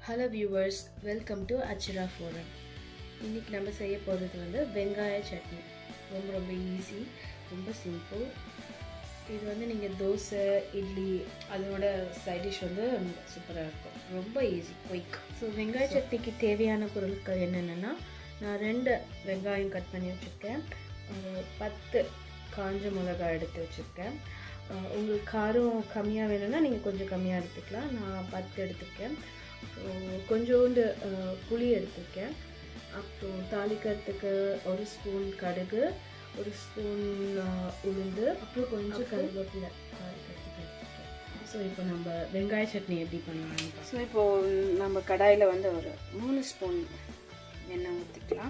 hello viewers welcome to Achira forum இன்றைக்கி நம்ம செய்ய போகிறது வந்து வெங்காய சட்னி ரொம்ப ரொம்ப ஈஸி ரொம்ப சிம்பிள் இது வந்து நீங்கள் தோசை இட்லி அதோட சைட் டிஷ் வந்து சூப்பராக இருக்கும் ரொம்ப ஈஸி குயிக் ஸோ வெங்காய சட்னிக்கு தேவையான பொருட்கள் என்னென்னா நான் ரெண்டு வெங்காயம் கட் பண்ணி வச்சுருக்கேன் ஒரு பத்து காஞ்ச மிளகாய் எடுத்து வச்சுருக்கேன் அஹ் உங்களுக்கு காரம் கம்மியாக வேணும்னா நீங்கள் கொஞ்சம் கம்மியாக எடுத்துக்கலாம் நான் பத்து எடுத்துருக்கேன் அப்புறம் கொஞ்சோண்டு அஹ், புளி எடுத்திருக்கேன் அப்புறம் தாளிக்கிறதுக்கு ஒரு ஸ்பூன் கடுகு ஒரு ஸ்பூன் அஹ், உளுந்து அப்புறம் கொஞ்சம் கருவேப்பிலை தாளிக்கிறதுக்கு எடுத்திருக்கேன் ஸோ இப்போ நம்ம வெங்காய சட்னி எப்படி பண்ணலாம்னு ஸோ இப்போது நம்ம கடாயில் வந்து ஒரு மூணு ஸ்பூன் எண்ணெய் ஊற்றிக்கலாம்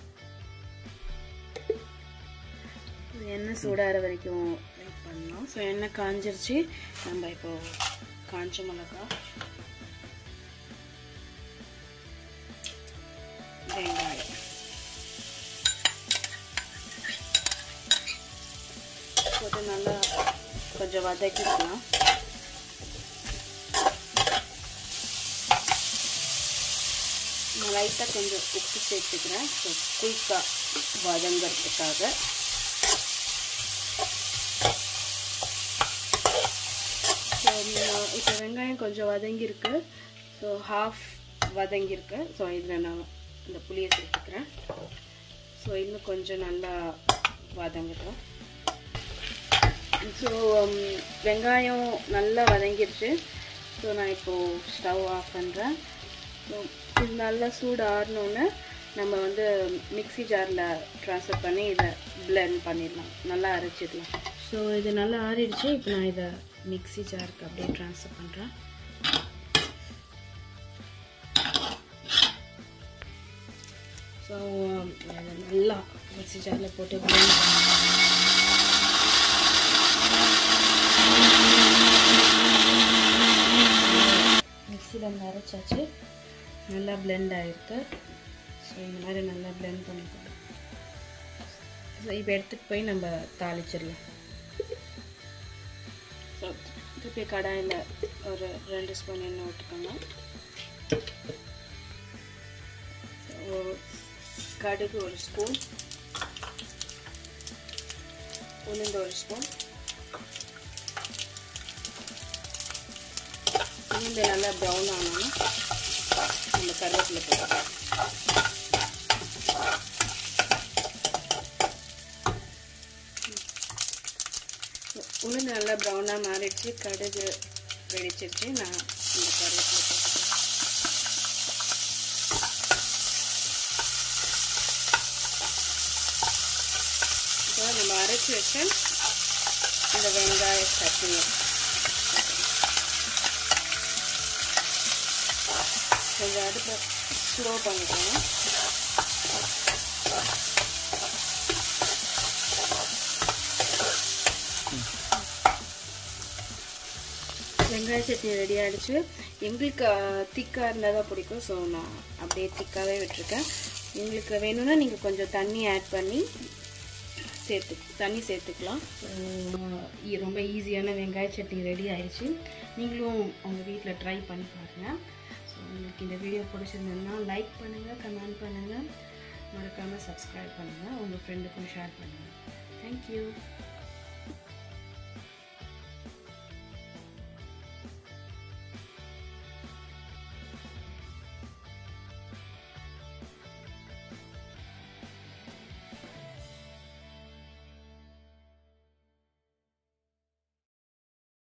இது எண்ணெய் சூடாகிற வரைக்கும் வெயிட் பண்ணலாம் ஸோ எண்ணெய் காஞ்சிருச்சு நம்ம இப்போ காஞ்ச மிளகா வெங்காயம் போட்டு நல்லா கொஞ்சம் வதக்கிக்கலாம் நான் லைட்டாக கொஞ்சம் உப்பு சேர்த்துக்கிறேன் ஸோ குயிக்காக வதங்கிறதுக்காக ஸோ இப்போ வெங்காயம் கொஞ்சம் வதங்கியிருக்கு ஸோ ஹாஃப் வதங்கியிருக்கு ஸோ இதில் நான் இந்த புளியை சேர்த்துக்கிறேன் ஸோ இன்னும் கொஞ்சம் நல்லா வதங்கட்டும் ஸோ வெங்காயம் நல்லா வதங்கிடுச்சு ஸோ நான் இப்போது ஸ்டவ் ஆஃப் பண்ணுறேன் ஸோ இது நல்லா சூடு ஆறினோன்னே நம்ம வந்து மிக்ஸி ஜாரில் ட்ரான்ஸ்ஃபர் பண்ணி இதை blend பண்ணிடலாம் நல்லா அரைச்சிடலாம் ஸோ இது நல்லா ஆறிடுச்சு இப்போ நான் இதை மிக்ஸி ஜாருக்கு அப்படியே ட்ரான்ஸ்ஃபர் பண்ணுறேன் ஸோ அதை நல்லா மிக்ஸி ஜாரில் போட்டு blend பண்ணி மிக்சியில் அரைச்சாச்சு நல்லா blend ஆகிருக்கு ஸோ இந்த மாதிரி நல்லா blend பண்ணிக்கலாம் ஸோ இப்போ எடுத்துகிட்டு போய் நம்ம தாளிச்சிடலாம் ஸோ திருப்பி கடாயில் ஒரு ரெண்டு ஸ்பூன் எண்ணெய் விட்டுக்கோங்க ஸோ கடுகு ஒரு ஸ்பூன் உளுந்து ஒரு ஸ்பூன் உளுந்து நல்லா ப்ரௌன் ஆனோன்னா நம்ம கருவேப்பிலை போட்டுக்கலாம் உளுந்து நல்லா ப்ரௌனாக மாறிடுச்சு கடுகு வெடிச்சிருச்சு நான் இந்த கருவேப்பிலை போட்டுக்கிறேன் இப்போ நம்ம அரைச்சி வச்ச இந்த வெங்காய சட்னி கொஞ்சம் அடுப்பை ஸ்லோ பண்ணிக்கணும் வெங்காய சட்னி ரெடி ஆகிடுச்சு எங்களுக்கு திக்காக இருந்தால் தான் பிடிக்கும் ஸோ நான் அப்படியே திக்காகவே விட்டுருக்கேன் உங்களுக்கு வேணும்னா நீங்கள் கொஞ்சம் தண்ணி ஆட் பண்ணி சேர்த்து தண்ணி சேர்த்துக்கலாம் இ- ரொம்ப ஈஸியான வெங்காய சட்னி ரெடி ஆயிடுச்சு நீங்களும் உங்கள் வீட்டில் ட்ரை பண்ணி பாருங்கள் ஸோ உங்களுக்கு இந்த வீடியோ பிடிச்சிருந்ததுன்னா லைக் பண்ணுங்கள் கமெண்ட் பண்ணுங்கள் மறக்காமல் சப்ஸ்கிரைப் பண்ணுங்கள் உங்கள் ஃப்ரெண்டுக்கும் ஷேர் பண்ணுங்கள் தேங்க்யூ